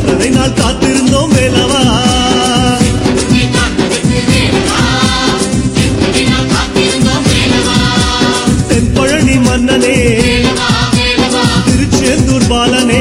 எத்தனை நாள் காத்திருந்தோம் வேலவா தென்பழனி மன்னனே திருச்செந்தூர் பாலனே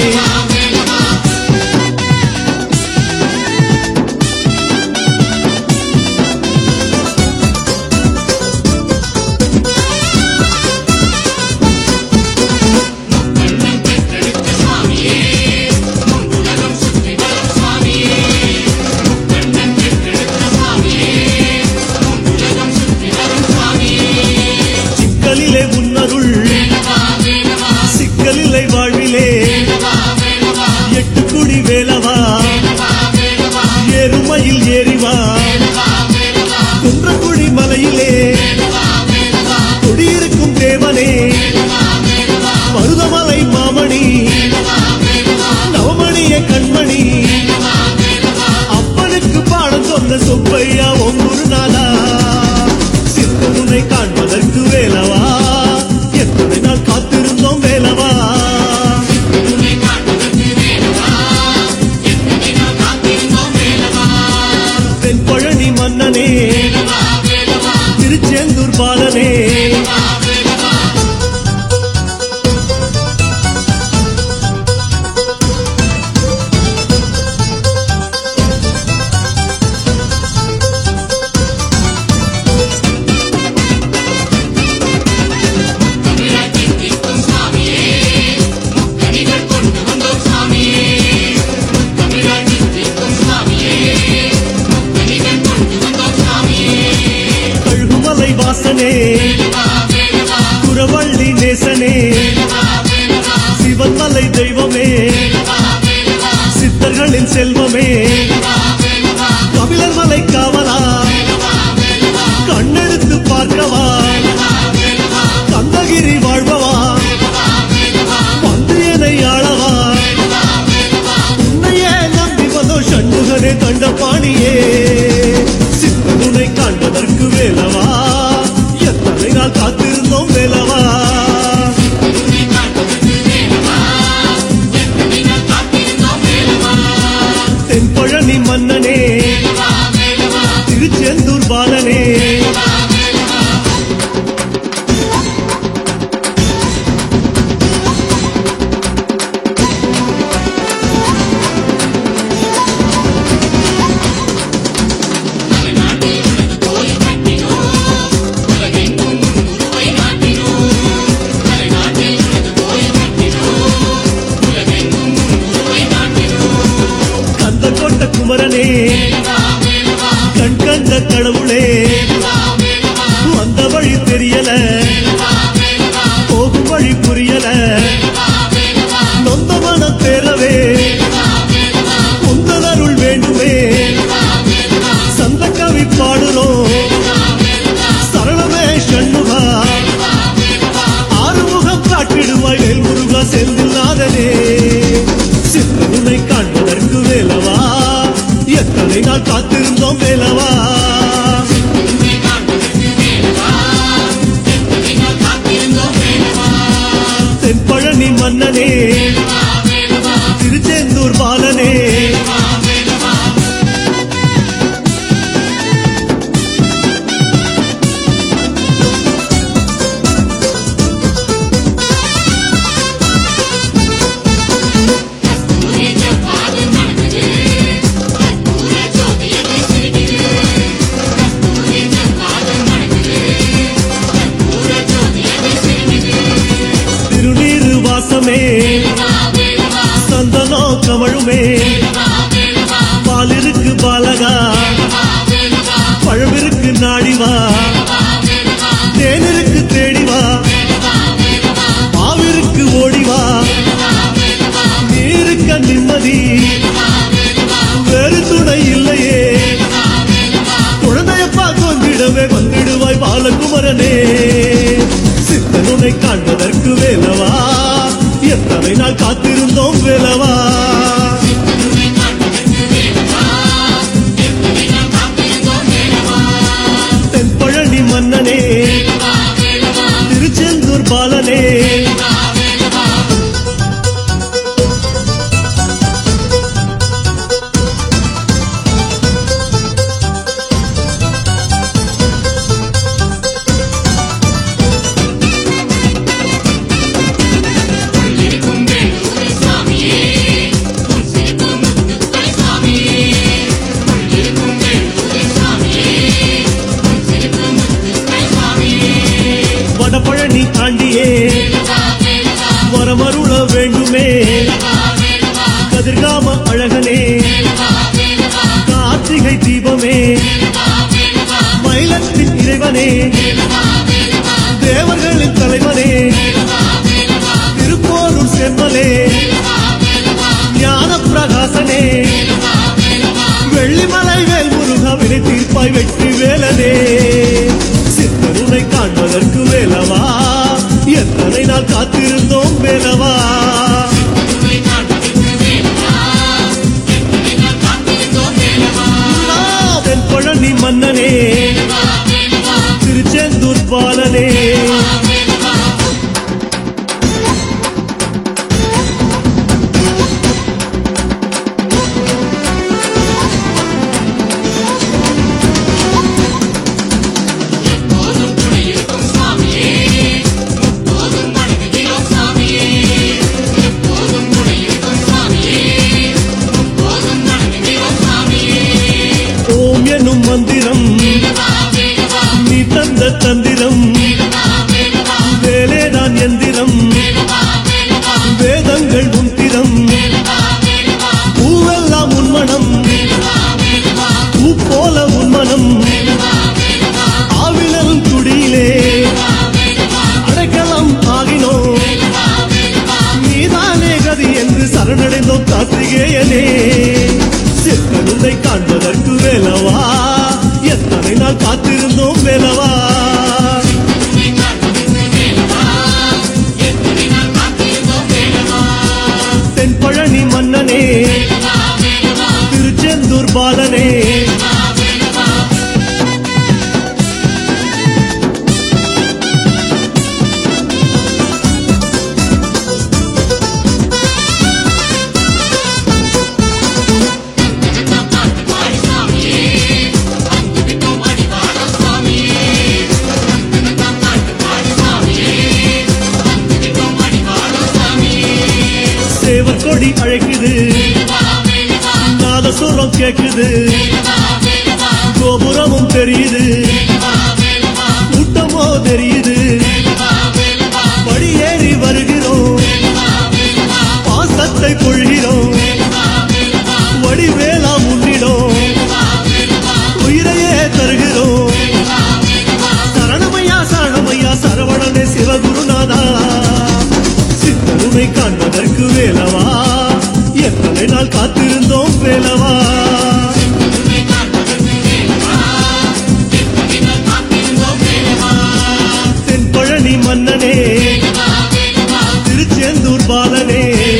சிக்கலிலே உன்னருள் சிக்கலில்லை வாழ்விலே எட்டு குடி வேலவா எருமையில் ஏறிவா குன்றக்குடி மலையிலே குடியிருக்கும் தேவனே மருதமலை மாமணி நவமணிய கண்மணி அப்பனுக்கு பாடம் சொன்ன சொப்பையா ஒங்குருநாதா சித்தனுனை காண்பதற்கு வேலவா எத்தனை நாள் காத்திருந்தோம் வேலவா தென்பழனி மன்னனே திருச்செந்தூர் பாலனே கழுகுமலை வாசனே குரவள்ளி நேசனே சிவன்மலை தெய்வமே சித்தர்களின் செல்வமே கபிலர் மலை காவலா கண்ணெடுத்து பார்க்கவா கந்தகிரி வாழ்பவா மந்திரியனை ஆளவா உன்னையே நம்பி வந்தோ சண்முகனே கண்ட பாணியே சித்தனுனை காண்பதற்கு வேலவா எத்தனை நாள் காத்திருந்தோம் வேலவா தென்பழனி மன்னனே திருச்செந்தூர் பாலனே கந்த கொண்ட குமரனே கண் கண்ட கடவுளே வந்த வழி தெரியல போகும் வழி புரியல நொந்த மனம் தேரவே உந்தல் அருள் வேண்டுமே சந்த கவி பாடுறோம் சரளமே சண்முகா ஆறுமுகம் காட்டிடுவாய் வேல் முருகா செந்தில்நாதனே சித்தனுனை காண்பதற்கு வேலவா எத்தனை நாள் காத்திருந்தோம் வேலவா தென்பழனி மன்னனே திருச்செந்தூர் பாலனே திருநீரு வாசமே சந்தனோ கமழுமே பாலிருக்கு பாலகா பழமிருக்கு நாடிவா தேனிருக்கு தேடிவா மாவிருக்கு ஓடிவா நீருக்க நிம்மதி வேறு துணை இல்லையே குழந்தையப்பா கொண்டிடவே வந்துடுவாய் பாலகுமரனே சித்தனுனை காண்பதற்கு வேலவா எத்தனை நாள் காத்திருந்தோம் வேலவா தென்பழனி மன்னனே திருச்செந்தூர் பாலனே எத்தனை நாள் காத்திருந்தோம் வேலவா தென்பழனி மன்னனே திருச்செந்தூர் பாலனே ஓம் என்னும் மந்திரம் நீ தந்த தந்திரம் வேலேதான் எந்திரம் வேதங்கள் உந்திரம் பூவெல்லாம் உன்மனம் பூ போல உன்மனம் ஆவினரும் குடியிலே அடைக்கலம் ஆகினோம் நீதானே கதி என்று சரணடைந்தோம் கார்த்திகேயனே சிற்கருந்தை காண்பதற்கு வேலவா எத்தனை நாள் காத்திருந்தோம் வேலவா தென்பழனி மன்னனே திருச்செந்தூர் பாலனே சேவர் கொடி அழைக்குது நாதசுரம் கேக்குது கோபுரமும் தெரியுது கூட்டமோ தெரியுது படியேறி வருகிறோம் பாசத்தை பொழிகிறோம் வடிவேலா முன்னிடும் உயிரையே தருகிறோம் சரணமையா சரணமையா சரவணனே சிவகுருநாதா சித்தருமை காண்பதற்கு வேலவா எத்தனை நாள் காத்திருந்தோம் வேலவா தென்பழனி மன்னனே திருச்செந்தூர் பாலனே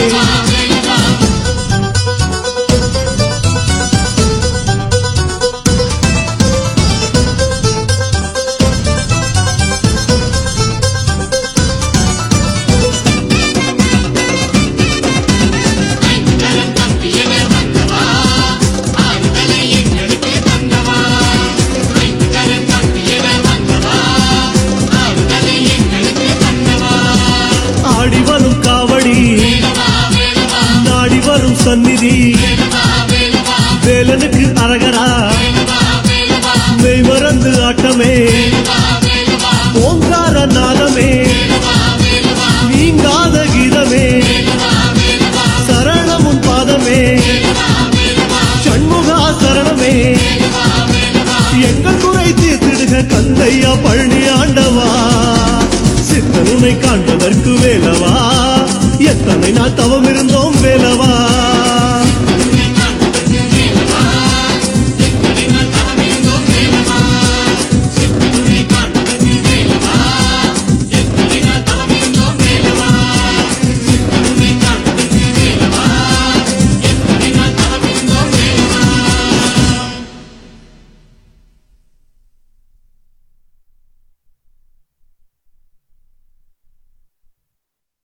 ஆடி வரும் காவடி நாடி வரும் சந்நிதி வேலனுக்கு அரகரா மெய் மறந்து ஆட்டமே ஓங்கார நாதமே நீங்காத கீதமே சரணமும் பாதமே சண்முகா சரணமே எங்கள் குறை தீர்த்திடுக கந்தையா பழனி ஆண்டவா சித்தனுனை காண்பதற்கு வேலவா எத்தனை நாள் தவம் இருந்தோம் வேலவா